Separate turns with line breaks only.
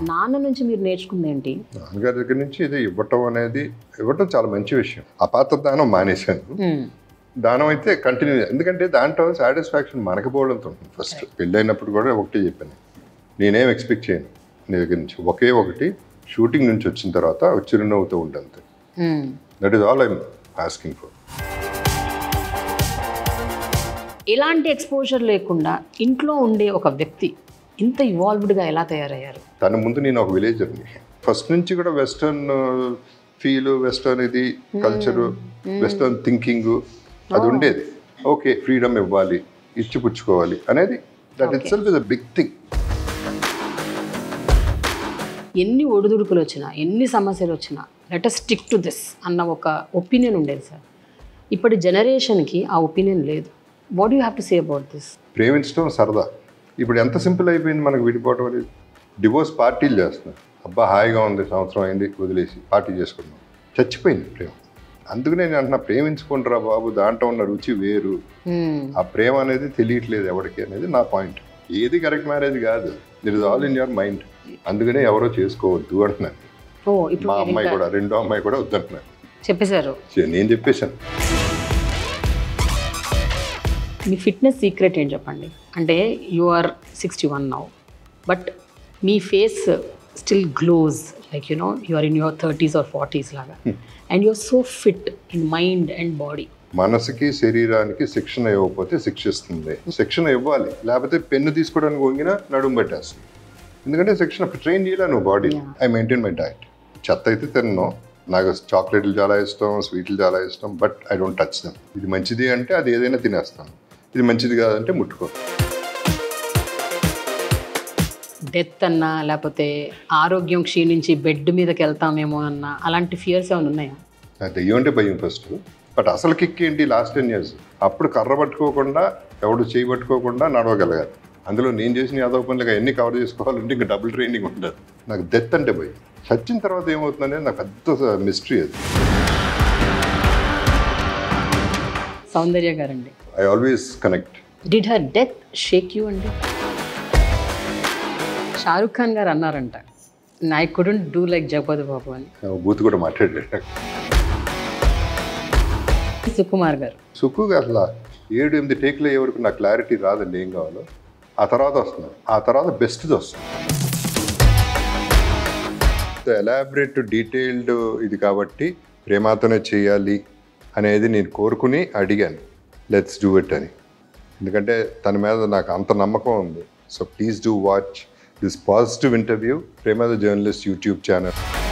నాన్న నుంచి మీరు నేర్చుకుంది ఏంటి
నాన్నగారి దగ్గర నుంచి ఇది ఇవ్వటం అనేది ఇవ్వటం చాలా మంచి విషయం అపాత్ర దానం మానేశాను దానం అయితే కంటిన్యూ ఎందుకంటే దాంట్లో సాటిస్ఫాక్షన్ మనకి పోవడంతో ఉంటుంది ఫస్ట్ పెళ్ళైనప్పుడు కూడా ఒకటి చెప్పాను నేనేం ఎక్స్పెక్ట్ చేయను నీ దగ్గర నుంచి ఒకే ఒకటి షూటింగ్ నుంచి వచ్చిన తర్వాత చిరునవ్వుతూ ఉండంతే that is all I'm asking for
ఎలాంటి ఎక్స్పోజర్ లేకుండా ఇంట్లో ఉండే ఒక వ్యక్తి ఇంత ఇవాల్వ్డ్గా ఎలా తయారయ్యారు
తన ముందు నేను ఒక విలేజర్ని ఫస్ట్ నుంచి కూడా వెస్టర్న్ ఫీల్ వెస్టర్న్ ఇది కల్చరు వెస్టర్న్ థింకింగ్ అది ఉండేది ఓకే ఫ్రీడమ్ ఇవ్వాలి ఇచ్చి పుచ్చుకోవాలి అనేది that itself is a big thing
ఎన్ని ఒడిదుడుకులు వచ్చినా ఎన్ని సమస్యలు వచ్చినా లెట్ స్టిక్ టు దిస్ అన్న ఒక ఒపీనియన్ ఉండేది సార్ ఇప్పటి జనరేషన్కి ఆ ఒపీనియన్ లేదు what you have to say about this
ప్రేమించడం సరదా ఇప్పుడు ఎంత సింపుల్ అయిపోయింది మనకు విడిపోవడం అనేది డివోర్స్ పార్టీలు చేస్తున్నారు అబ్బా హాయిగా ఉంది సంవత్సరం అయింది వదిలేసి పార్టీ చేసుకున్నాం చచ్చిపోయింది ప్రేమ అందుకనే నేను అంటున్నా ప్రేమించుకుంటారా బాబు దాంట్లో ఉన్న రుచి వేరు ఆ ప్రేమ అనేది తెలియట్లేదు ఎవరికి అనేది నా పాయింట్ ఏది కరెక్ట్ మ్యారేజ్ కాదు that is all in your mind అందుకనే ఎవరో చేసుకోవద్దు అంటున్నాను
ఓ ఇప్పుడు
మా
మీరు
అమ్మాయి
ఇంకా
కూడా రెండో అమ్మాయి కూడా వద్దంటున్నాను
చెప్పేశారు
చే- నేను చెప్పేశాను
మీ ఫిట్నెస్ సీక్రెట్ ఏం చెప్పండి అంటే you are sixty one now but me face still glows like you know you are in your thirties or forties లాగా and you are so fit in mind and body
మనసుకి శరీరానికి శిక్షణ ఇవ్వకపోతే శిక్షిస్తుంది శిక్షణ ఇవ్వాలి లేకపోతే పెన్ను తీసుకోవడానికి వంగినా నడుము పెట్టేస్తుంది ఎందుకంటే శిక్షణ ట్రైన్ చేయాలి నువ్వు body I maintain my diet చెత్త అయితే తిన్నాను నాకు చాక్లెట్లు చాలా ఇష్టం స్వీట్లు చాలా ఇష్టం but I don't touch them ఇది మంచిది అంటే అది ఏదైనా తినేస్తాను ఇది మంచిది కాదంటే ముట్టుకో
డెత్ అన్నా లేకపోతే ఆరోగ్యం క్షీణించి బెడ్ మీదకి వెళ్తామేమో అన్న అలాంటి ఫియర్స్ ఏమైనా ఉన్నాయా
నాకు దెయ్యం అంటే భయం ఫస్ట్ బట్ అసలు కిక్ ఏంటి లాస్ట్ టెన్ ఇయర్స్ అప్పుడు కర్ర పట్టుకోకుండా ఎవడు చేయి పట్టుకోకుండా నడవగలగాలి అందులో నేను చేసిన యాదవ పనులుగా ఎన్ని కవర్ చేసుకోవాలంటే ఇంకా డబుల్ ట్రైనింగ్ ఉండదు నాకు డెత్ అంటే భయం చచ్చిన తర్వాత ఏమవుతుందనేది నాకు పెద్ద మిస్టరీ అది
సౌందర్య గారండి
I always connect
did her death shake you అండి షారుఖ్ ఖాన్ గారు అన్నారంట I couldn't do like Jagapathi Babu అని
బూత్ కూడా మాట్లాడాడు
సుకుమార్ గారు
సుక్కుగా అసలు ఏడు ఎనిమిది టేక్లు అయ్యే వరకు నాకు క్లారిటీ రాదండి ఏం కావాలో ఆ తర్వాత వస్తుంది ఆ తర్వాత బెస్ట్ది వస్తుంది ఎలాబరేట్ డీటెయిల్డ్ ఇది కాబట్టి ప్రేమతోనే చేయాలి అనేది నేను కోరుకుని అడిగాను లెట్స్ డూ ఇట్ అని ఎందుకంటే తన మీద నాకు అంత నమ్మకం ఉంది so please do watch this positive interview ప్రేమద జర్నలిస్ట్ యూట్యూబ్ ఛానల్